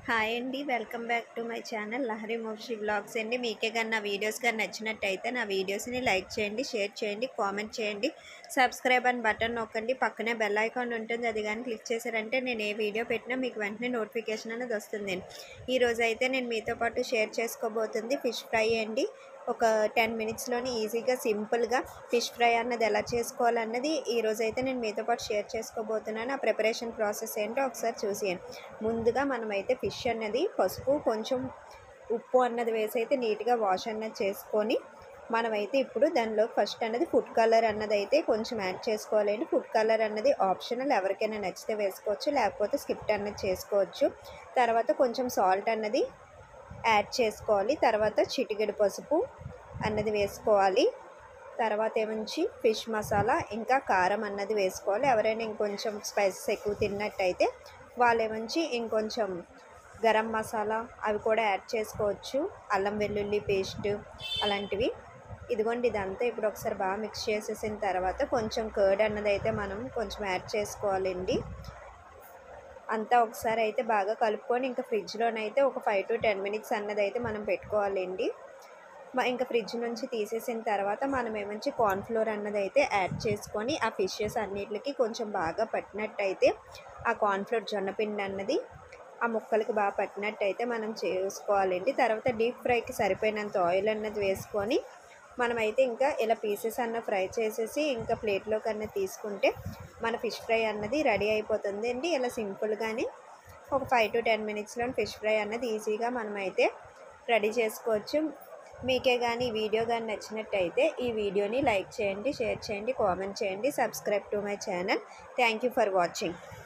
hi అండి welcome back to my channel Lahari Mokshi blogs అండి మీకే కానీ నా వీడియోస్ కానీ నచ్చినట్టయితే నా వీడియోస్ని లైక్ చేయండి షేర్ చేయండి కామెంట్ చేయండి సబ్స్క్రైబ్ అని బటన్ నొక్కండి పక్కనే బెల్ ఐకాన్ ఉంటుంది అది కానీ క్లిక్ చేశారంటే నేను ఏ వీడియో పెట్టినా మీకు వెంటనే నోటిఫికేషన్ అనేది వస్తుంది ఈరోజు అయితే నేను మీతో పాటు షేర్ చేసుకోబోతుంది ఫిష్ ఫ్రై అండి ఒక టెన్ మినిట్స్లోని ఈజీగా సింపుల్గా ఫిష్ ఫ్రై అన్నది ఎలా చేసుకోవాలన్నది ఈరోజు అయితే నేను మీతో పాటు షేర్ చేసుకోబోతున్నాను ఆ ప్రిపరేషన్ ప్రాసెస్ ఏంటో ఒకసారి చూసేయండి ముందుగా మనమైతే ఫిష్ అన్నది పసుపు కొంచెం ఉప్పు అన్నది వేసి అయితే నీట్గా వాష్ అన్నది చేసుకొని మనమైతే ఇప్పుడు దానిలో ఫస్ట్ అన్నది ఫుడ్ కలర్ అన్నది అయితే కొంచెం యాడ్ చేసుకోవాలండి ఫుడ్ కలర్ అన్నది ఆప్షనల్ ఎవరికైనా నచ్చితే వేసుకోవచ్చు లేకపోతే స్కిప్ అన్నది చేసుకోవచ్చు తర్వాత కొంచెం సాల్ట్ అన్నది యాడ్ చేసుకోవాలి తర్వాత చిటికెడు పసుపు అన్నది వేసుకోవాలి తర్వాత ఏమంచి ఫిష్ మసాలా ఇంకా కారం అన్నది వేసుకోవాలి ఎవరైనా ఇంకొంచెం స్పైసెస్ ఎక్కువ తిన్నట్టయితే వాళ్ళు ఏమంచి ఇంకొంచెం గరం మసాలా అవి కూడా యాడ్ చేసుకోవచ్చు అల్లం వెల్లుల్లి పేస్ట్ అలాంటివి ఇదిగోండి ఇదంతా ఇప్పుడు ఒకసారి బాగా మిక్స్ చేసేసిన తర్వాత కొంచెం కర్డ్ అన్నది అయితే మనం కొంచెం యాడ్ చేసుకోవాలండి అంతా ఒకసారి అయితే బాగా కలుపుకొని ఇంకా ఫ్రిడ్జ్లోనైతే ఒక ఫైవ్ టు టెన్ మినిట్స్ అన్నది అయితే మనం పెట్టుకోవాలండి ఇంకా ఫ్రిడ్జ్ నుంచి తీసేసిన తర్వాత మనం ఏమంచి కార్న్ఫ్లోర్ అన్నది అయితే యాడ్ చేసుకొని ఆ ఫిషెస్ అన్నిటికి కొంచెం బాగా పట్టినట్టయితే ఆ కార్న్ఫ్లోర్ జొన్నపిండి అన్నది ఆ ముక్కలకి బాగా పట్టినట్టయితే మనం చేసుకోవాలండి తర్వాత డీప్ ఫ్రైకి సరిపోయినంత ఆయిల్ అన్నది వేసుకొని మనమైతే ఇంకా ఇలా పీసెస్ అన్న ఫ్రై చేసేసి ఇంకా ప్లేట్లో కన్నా తీసుకుంటే మన ఫిష్ ఫ్రై అన్నది రెడీ అయిపోతుంది అండి ఇలా సింపుల్గానే ఒక ఫైవ్ టు టెన్ మినిట్స్లో ఫిష్ ఫ్రై అన్నది ఈజీగా మనమైతే రెడీ చేసుకోవచ్చు మీకే కానీ ఈ వీడియో కానీ నచ్చినట్టయితే ఈ వీడియోని లైక్ చేయండి షేర్ చేయండి కామెంట్ చేయండి subscribe to my channel thank you for watching